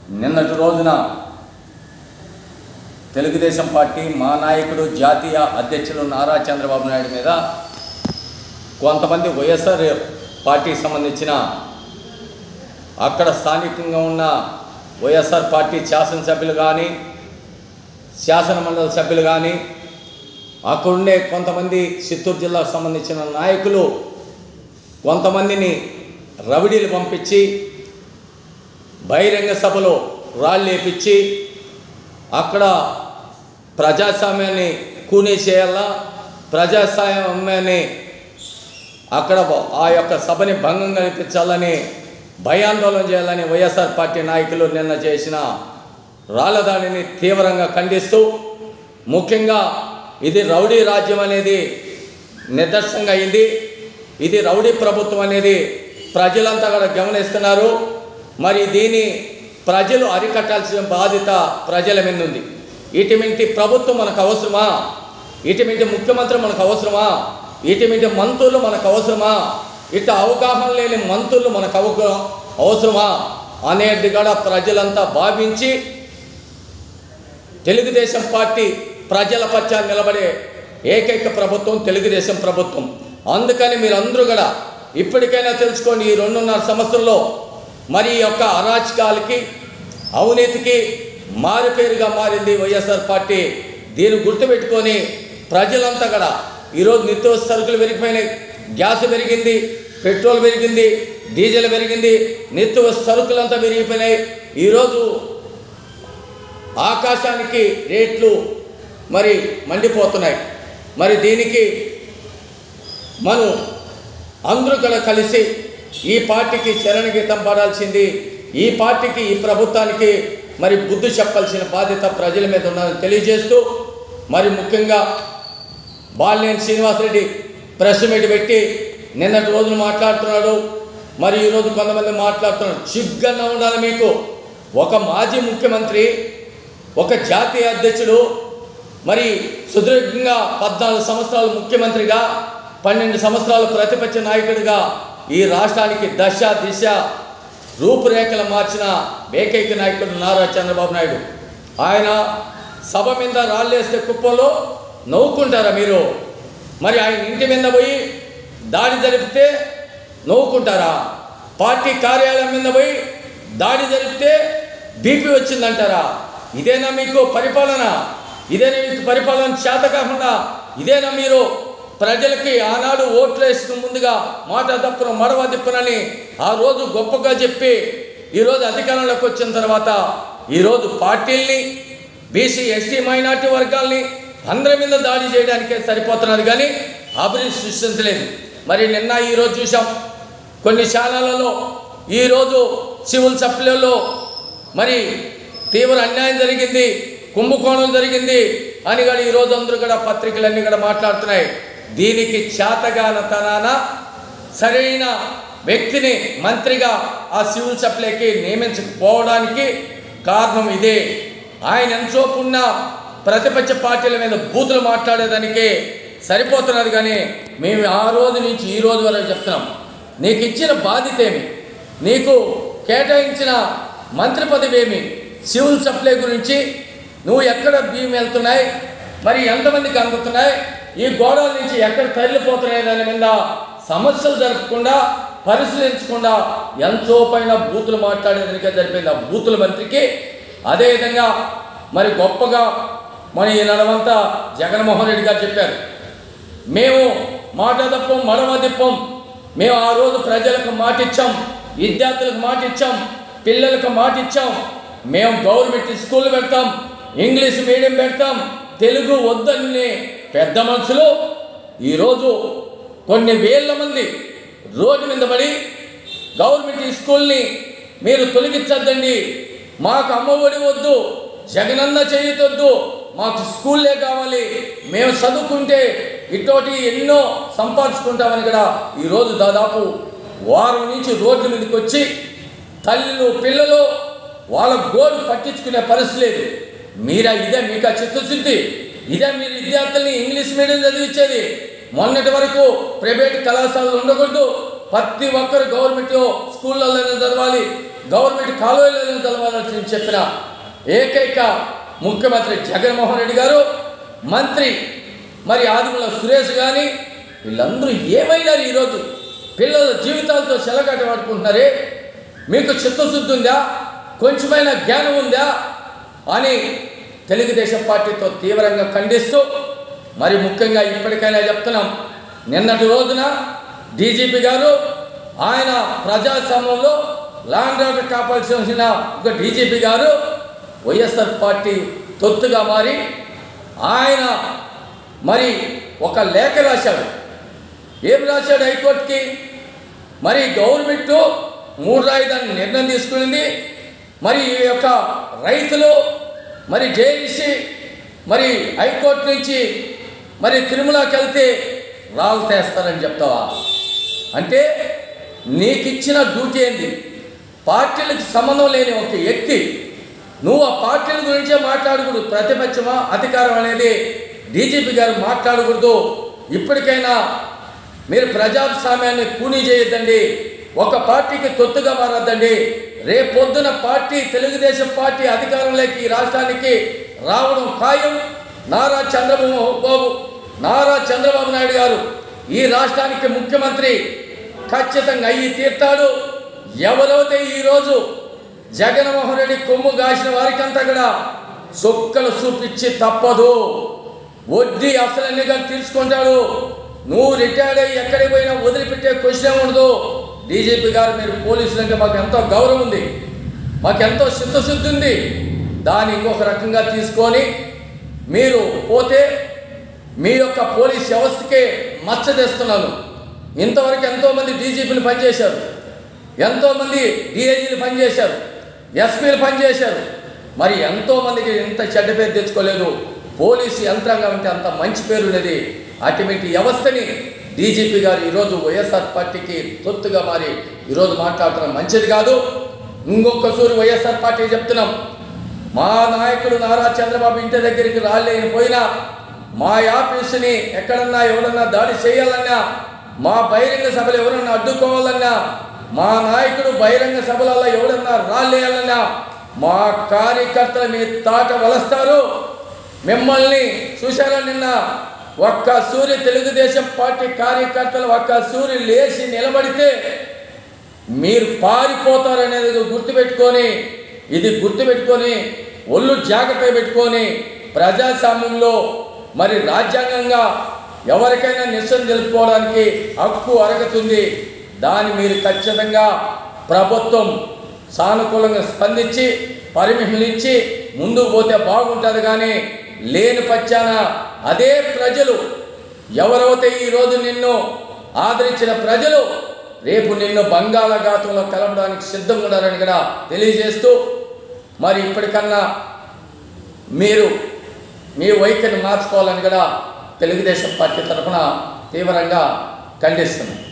నిన్నటి రోజున తెలుగుదేశం పార్టీ మా నాయకుడు జాతీయ అధ్యక్షులు నారా చంద్రబాబు నాయుడు మీద కొంతమంది వైఎస్ఆర్ పార్టీకి సంబంధించిన అక్కడ స్థానికంగా ఉన్న వైఎస్ఆర్ పార్టీ శాసనసభ్యులు కానీ శాసనమండలి సభ్యులు కానీ అక్కడుండే కొంతమంది చిత్తూరు జిల్లాకు సంబంధించిన నాయకులు కొంతమందిని రవిడీలు పంపించి బహిరంగ సభలో రాళ్ళు వేపించి అక్కడ ప్రజాస్వామ్యాన్ని కూనీ చేయాలా ప్రజాస్వామ్యాన్ని అక్కడ ఆ యొక్క సభని భంగం కల్పించాలని భయాందోళన చేయాలని వైఎస్ఆర్ పార్టీ నాయకులు నిన్న చేసిన రాళ్ళదాడిని తీవ్రంగా ఖండిస్తూ ముఖ్యంగా ఇది రౌడీ రాజ్యం అనేది నిదర్శనంగా అయింది ఇది రౌడీ ప్రభుత్వం అనేది ప్రజలంతా కూడా గమనిస్తున్నారు మరి దీని ప్రజలు అరికట్టాల్సిన బాధ్యత ప్రజల మీద ఉంది ఇటువంటి ప్రభుత్వం మనకు అవసరమా ఇటువంటి ముఖ్యమంత్రి మనకు అవసరమా ఇటువంటి మంత్రులు మనకు అవసరమా ఇట అవగాహన లేని మంత్రులు మనకు అవక అవసరమా అనేది కూడా ప్రజలంతా భావించి తెలుగుదేశం పార్టీ ప్రజల పక్షాన్ని నిలబడే ఏకైక ప్రభుత్వం తెలుగుదేశం ప్రభుత్వం అందుకని మీరందరూ కూడా ఇప్పటికైనా తెలుసుకోండి ఈ రెండున్నర సంవత్సరంలో మరి ఈ యొక్క అరాచకాలకి అవినీతికి మారుపేరుగా మారింది వైఎస్ఆర్ పార్టీ దీన్ని గుర్తుపెట్టుకొని ప్రజలంతా కూడా ఈరోజు నిత్యావసర సరుకులు పెరిగిపోయినాయి గ్యాస్ పెరిగింది పెట్రోల్ పెరిగింది డీజిల్ పెరిగింది నిత్యావసర సరుకులంతా పెరిగిపోయినాయి ఈరోజు ఆకాశానికి రేట్లు మరి మండిపోతున్నాయి మరి దీనికి మనం అందరూ కూడా కలిసి ఈ పార్టీకి చరణ గీతం పాడాల్సింది ఈ పార్టీకి ఈ ప్రభుత్వానికి మరి బుద్ధి చెప్పాల్సిన బాధ్యత ప్రజల మీద ఉన్నదని తెలియజేస్తూ మరి ముఖ్యంగా బాలినేని శ్రీనివాసరెడ్డి ప్రెస్ మీట్ పెట్టి నిన్నటి రోజున మాట్లాడుతున్నాడు మరి ఈరోజు కొంతమంది మాట్లాడుతున్నాడు చిగ్గన్న ఉండాలి మీకు ఒక మాజీ ముఖ్యమంత్రి ఒక జాతీయ అధ్యక్షుడు మరి సుదీర్ఘంగా పద్నాలుగు సంవత్సరాలు ముఖ్యమంత్రిగా పన్నెండు సంవత్సరాలు ప్రతిపక్ష నాయకుడిగా ఈ రాష్ట్రానికి దశ దిశ రూపురేఖలు మార్చిన ఏకైక నాయకుడు నారా చంద్రబాబు నాయుడు ఆయన సభ మీద రాళ్ళేస్తే కుప్పంలో నవ్వుకుంటారా మీరు మరి ఆయన ఇంటి మీద పోయి దాడి జరిపితే నవ్వుకుంటారా పార్టీ కార్యాలయం మీద పోయి దాడి జరిపితే బీపీ వచ్చిందంటారా ఇదేనా మీకు పరిపాలన ఇదేనా మీకు పరిపాలన చేత కాకుండా ఇదేనా మీరు ప్రజలకి ఆనాడు ఓట్లు వేసిన ముందుగా మాట తప్పున మడవ తిప్పునని ఆ రోజు గొప్పగా చెప్పి ఈరోజు అధికారంలోకి వచ్చిన తర్వాత ఈరోజు పార్టీల్ని బీసీ ఎస్టీ మైనార్టీ వర్గాల్ని అందరి మీద దాడి చేయడానికే సరిపోతున్నది కానీ అభివృద్ధి సృష్టించలేదు మరి నిన్న ఈరోజు చూసాం కొన్ని శాలలలో ఈరోజు సివిల్ సప్లైలో మరి తీవ్ర అన్యాయం జరిగింది కుంభకోణం జరిగింది అని కూడా ఈరోజు అందరూ కూడా పత్రికలన్నీ కూడా మాట్లాడుతున్నాయి దీనికి చేతగానతనాన సరైన వ్యక్తిని మంత్రిగా ఆ సివిల్ సప్లైకి నియమించకపోవడానికి కారణం ఇదే ఆయన ఎంతోపున్న ప్రతిపక్ష పార్టీల మీద బూతులు మాట్లాడేదానికి సరిపోతున్నది కానీ మేము ఆ రోజు నుంచి ఈ రోజు వరకు చెప్తున్నాం నీకు ఇచ్చిన బాధ్యత ఏమి నీకు కేటాయించిన మంత్రి పదవి ఏమి సివిల్ సప్లై గురించి నువ్వు ఎక్కడ బియ్యం వెళ్తున్నాయి మరి ఎంతమందికి అందుతున్నాయి ఈ గోడల నుంచి ఎక్కడ తరలిపోతున్నాయి దాని మీద సమస్యలు జరపకుండా పరిశీలించకుండా ఎంతో పైన బూతులు మాట్లాడేదానికే జరిపింది ఆ బూతుల మంత్రికి అదేవిధంగా మరి గొప్పగా మన ఈ నడవంతా జగన్మోహన్ రెడ్డి గారు చెప్పారు మేము మాట తప్పం మడమ తిప్పం మేము ఆ రోజు ప్రజలకు మాట ఇచ్చాం విద్యార్థులకు మాట ఇచ్చాం పిల్లలకు మాట ఇచ్చాం మేము గవర్నమెంట్ స్కూల్ పెడతాం ఇంగ్లీష్ మీడియం పెడతాం తెలుగు వద్దని పెద్ద మనుషులు ఈరోజు కొన్ని వేల మంది రోడ్డు మీద పడి గవర్నమెంట్ స్కూల్ని మీరు తొలగించద్దండి మాకు అమ్మఒడి వద్దు జగనన్న చేయొద్దు మాకు స్కూల్లే కావాలి మేము చదువుకుంటే ఇటువంటి ఎన్నో సంపాదించుకుంటామని కూడా ఈరోజు దాదాపు వారం నుంచి రోడ్ల మీదకి వచ్చి తల్లులు పిల్లలు వాళ్ళ గోడు పట్టించుకునే పరిస్థితి లేదు మీరా ఇదే మీకు ఆ చిత్తశుద్ధి ఇదే మీరు విద్యార్థుల్ని ఇంగ్లీష్ మీడియం చదివించేది మొన్నటి వరకు ప్రైవేట్ కళాశాలలు ఉండకూడదు ప్రతి ఒక్కరు గవర్నమెంట్ స్కూళ్ళలోనే చదవాలి గవర్నమెంట్ కాలేజీలోనే చదవాలని చెప్పిన ఏకైక ముఖ్యమంత్రి జగన్మోహన్ రెడ్డి గారు మంత్రి మరి ఆదిమూల సురేష్ కానీ వీళ్ళందరూ ఏమైనారు ఈరోజు పిల్లల జీవితాలతో చెలగాట పడుకుంటున్నారే మీకు చిత్తశుద్ధి ఉందా కొంచెమైనా జ్ఞానం ఉందా అని తెలుగుదేశం పార్టీతో తీవ్రంగా ఖండిస్తూ మరి ముఖ్యంగా ఇప్పటికైనా చెప్తున్నాం నిన్నటి రోజున డీజీపీ గారు ఆయన ప్రజాస్వామ్యంలో లాండ్ ఆర్డర్ కాపాల్సిన ఒక డీజీపీ గారు వైఎస్ఆర్ పార్టీ తొత్తుగా మారి ఆయన మరి ఒక లేఖ రాశాడు ఏం రాశాడు హైకోర్టుకి మరి గవర్నమెంట్ మూడు రాయిదాన్ని నిర్ణయం తీసుకునింది మరి ఈ యొక్క రైతులు మరి జేఈసి మరి హైకోర్టు నుంచి మరి తిరుమలకి వెళ్తే రాళ్ళు తెస్తారని చెప్తావా అంటే నీకు ఇచ్చిన డ్యూటీ ఏంది పార్టీలకు సంబంధం లేని ఒక వ్యక్తి నువ్వు ఆ పార్టీల గురించే మాట్లాడకూడదు ప్రతిపక్షమా అధికారం అనేది డీజీపీ గారు మాట్లాడకూడదు ఇప్పటికైనా మీరు ప్రజాస్వామ్యాన్ని కూనీ చేయొద్దండి ఒక పార్టీకి తొత్తుగా మారద్దండి రేపొద్దున పార్టీ తెలుగుదేశం పార్టీ అధికారంలోకి ఈ రాష్ట్రానికి రావడం ఖాయం నారా చంద్రబాబు బాబు నారా చంద్రబాబు నాయుడు గారు ఈ రాష్ట్రానికి ముఖ్యమంత్రి ఖచ్చితంగా అయ్యి తీర్తాడు ఎవరైతే ఈరోజు జగన్మోహన్ రెడ్డి కొమ్ము కాసిన వారికంతా కూడా సుక్కలు చూపించి తప్పదు వడ్డీ అసలు ఎన్నికలు తీర్చుకుంటాడు నువ్వు రిటైర్డ్ అయ్యి ఎక్కడికి పోయినా వదిలిపెట్టే క్వశ్చన్ ఉండదు డీజీపీ గారు మీరు పోలీసులు అంటే మాకు ఎంతో గౌరవం ఉంది మాకు ఎంతో చిత్తశుద్ధి ఉంది దాన్ని ఇంకొక రకంగా తీసుకొని మీరు పోతే మీ యొక్క పోలీస్ వ్యవస్థకే మచ్చ తెస్తున్నాను ఇంతవరకు ఎంతోమంది డీజీపీలు పనిచేశారు ఎంతోమంది డిఐజీలు పనిచేశారు ఎస్పీలు పనిచేశారు మరి ఎంతోమందికి ఇంత చెడ్డ పేరు తెచ్చుకోలేదు పోలీసు యంత్రాంగం అంటే అంత మంచి పేరు ఉన్నది అటువంటి వ్యవస్థని డీజీపీ గారు ఈరోజు వైఎస్ఆర్ పార్టీకి తొత్తుగా మారి ఈరోజు మాట్లాడటం మంచిది కాదు ఇంకొకసారి వైఎస్ఆర్ పార్టీ చెప్తున్నాం మా నాయకుడు నారా చంద్రబాబు ఇంటి దగ్గరికి రాలేని పోయినా మా ఆఫీసుని ఎక్కడన్నా ఎవరన్నా దాడి చేయాలన్నా మా బహిరంగ సభలు ఎవరన్నా అడ్డుకోవాలన్నా మా నాయకుడు బహిరంగ సభలలో ఎవరన్నా రాలేయాలన్నా మా కార్యకర్తలు మీ తాట వలస్తారు మిమ్మల్ని చూశారా నిన్న ఒక్క సూర్య తెలుగుదేశం పార్టీ కార్యకర్తలు ఒక్క సూర్య లేచి నిలబడితే మీరు పారిపోతారనేది గుర్తుపెట్టుకొని ఇది గుర్తుపెట్టుకొని ఒళ్ళు జాగ్రత్త పెట్టుకొని ప్రజాస్వామ్యంలో మరి రాజ్యాంగంగా ఎవరికైనా నిశ్చయం తెలుపుకోవడానికి హక్కు అరగతుంది దాన్ని మీరు ఖచ్చితంగా ప్రభుత్వం సానుకూలంగా స్పందించి పర్మిషన్ ఇచ్చి ముందుకు పోతే బాగుంటుంది కానీ లేని పచ్చాన అదే ప్రజలు ఎవరైతే ఈరోజు నిన్ను ఆదరించిన ప్రజలు రేపు నిన్ను బంగాళాఖాతంలో కలపడానికి సిద్ధంగా ఉన్నారని కూడా తెలియజేస్తూ మరి ఇప్పటికన్నా మీరు మీ వైఖరిని మార్చుకోవాలని కూడా తెలుగుదేశం పార్టీ తరఫున తీవ్రంగా ఖండిస్తున్నాం